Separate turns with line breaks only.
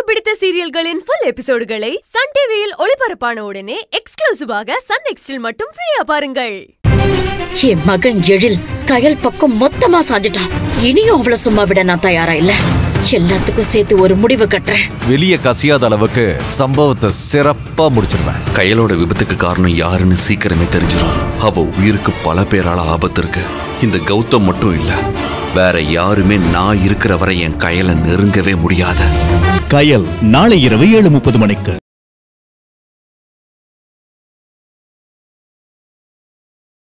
பிடித்த சீரியல்களின் full எபிசோடுகளை Sun டிவியில் ஒளிபரப்பான உடனே எக்ஸ்க்ளூசிவாக சன் நெக்ஸ்டில் மட்டும் ஃப்ரீயா பாருங்கள்
என் மகன் எழில் கயல் பக்கம் மொத்தமா சாஞ்சிட்டான் இனியும் அவளை சும்மா விட நான் தயாரா இல்ல எல்லாத்துக்கும் சேர்த்து ஒரு முடிவு கட்டுறேன்
வெளிய கசியாத அளவுக்கு சம்பவத்தை சிறப்பா முடிச்சிருவேன்
கையலோட விபத்துக்கு காரணம் யாருன்னு சீக்கிரமே தெரிஞ்சிடும் அவ உயிருக்கு பல பேரால ஆபத்து இருக்கு இந்த கௌதம் மட்டும் இல்ல வேற யாருமே நான் இருக்கிற வரை என் கையலை நெருங்கவே முடியாது
கயல் நாளை இரவு ஏழு முப்பது மணிக்கு